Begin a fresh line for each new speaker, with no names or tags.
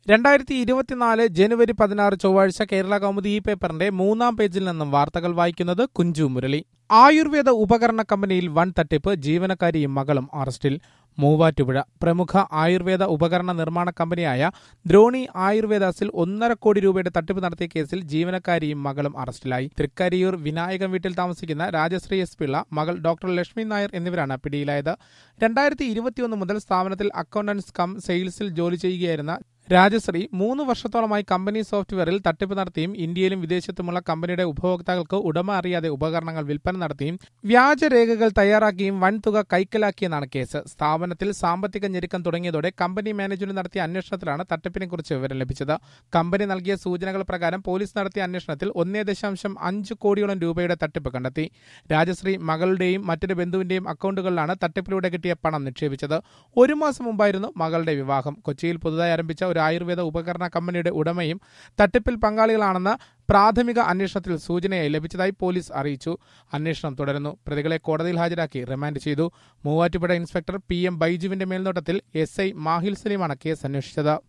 രണ്ടായിരത്തി ഇരുപത്തിനാല് ജനുവരി പതിനാറ് ചൊവ്വാഴ്ച കേരള കൗമുദി ഈ പേപ്പറിന്റെ മൂന്നാം പേജിൽ നിന്നും വാർത്തകൾ വായിക്കുന്നത് കുഞ്ചു മുരളി ആയുർവേദ ഉപകരണ കമ്പനിയിൽ വൻ തട്ടിപ്പ് ജീവനക്കാരിയും മകളും അറസ്റ്റിൽ മൂവാറ്റുപുഴ പ്രമുഖ ആയുർവേദ ഉപകരണ നിർമ്മാണ കമ്പനിയായ ദ്രോണി ആയുർവേദാസിൽ ഒന്നര കോടി രൂപയുടെ തട്ടിപ്പ് നടത്തിയ കേസിൽ ജീവനക്കാരിയും മകളും അറസ്റ്റിലായി തൃക്കരിയൂർ വിനായകം വീട്ടിൽ താമസിക്കുന്ന രാജശ്രീ എസ് പിള്ള മകൾ ഡോക്ടർ ലക്ഷ്മി നായർ എന്നിവരാണ് പിടിയിലായത് രണ്ടായിരത്തി ഇരുപത്തിയൊന്ന് മുതൽ സ്ഥാപനത്തിൽ അക്കൌണ്ടൻസ് കം സെയിൽസിൽ ജോലി ചെയ്യുകയായിരുന്ന രാജശ്രീ മൂന്ന് വർഷത്തോളമായി കമ്പനി സോഫ്റ്റ്വെയറിൽ തട്ടിപ്പ് നടത്തിയും ഇന്ത്യയിലും വിദേശത്തുമുള്ള കമ്പനിയുടെ ഉപഭോക്താക്കൾക്ക് ഉടമ അറിയാതെ ഉപകരണങ്ങൾ വിൽപ്പന നടത്തിയും വ്യാജരേഖകൾ തയ്യാറാക്കിയും വൻതുക കൈക്കലാക്കിയെന്നാണ് കേസ് സ്ഥാപനത്തിൽ സാമ്പത്തിക ഞെരുക്കം തുടങ്ങിയതോടെ കമ്പനി മാനേജ്മെന്റ് നടത്തിയ അന്വേഷണത്തിലാണ് തട്ടിപ്പിനെക്കുറിച്ച് വിവരം ലഭിച്ചത് കമ്പനി നൽകിയ സൂചനകൾ പ്രകാരം പോലീസ് നടത്തിയ അന്വേഷണത്തിൽ ഒന്നേ ദശാംശം അഞ്ച് കോടിയോളം രൂപയുടെ തട്ടിപ്പ് കണ്ടെത്തി രാജശ്രീ മകളുടെയും മറ്റൊരു ബന്ധുവിന്റെയും അക്കൗണ്ടുകളിലാണ് തട്ടിപ്പിലൂടെ കിട്ടിയ പണം നിക്ഷേപിച്ചത് ഒരു മാസം മുമ്പായിരുന്നു മകളുടെ വിവാഹം കൊച്ചിയിൽ പുതുതായി ആരംഭിച്ച ഒരു ആയുർവേദ ഉപകരണ കമ്പനിയുടെ ഉടമയും തട്ടിപ്പിൽ പങ്കാളികളാണെന്ന് പ്രാഥമിക അന്വേഷണത്തിൽ സൂചനയായി ലഭിച്ചതായി പോലീസ് അറിയിച്ചു അന്വേഷണം തുടരുന്നു പ്രതികളെ കോടതിയിൽ ഹാജരാക്കി റിമാൻഡ് ചെയ്തു മൂവാറ്റുപുഴ ഇൻസ്പെക്ടർ പി എം ബൈജുവിന്റെ മേൽനോട്ടത്തിൽ എസ് ഐ മാഹിൽ സലീമാണ് കേസ് അന്വേഷിച്ചത്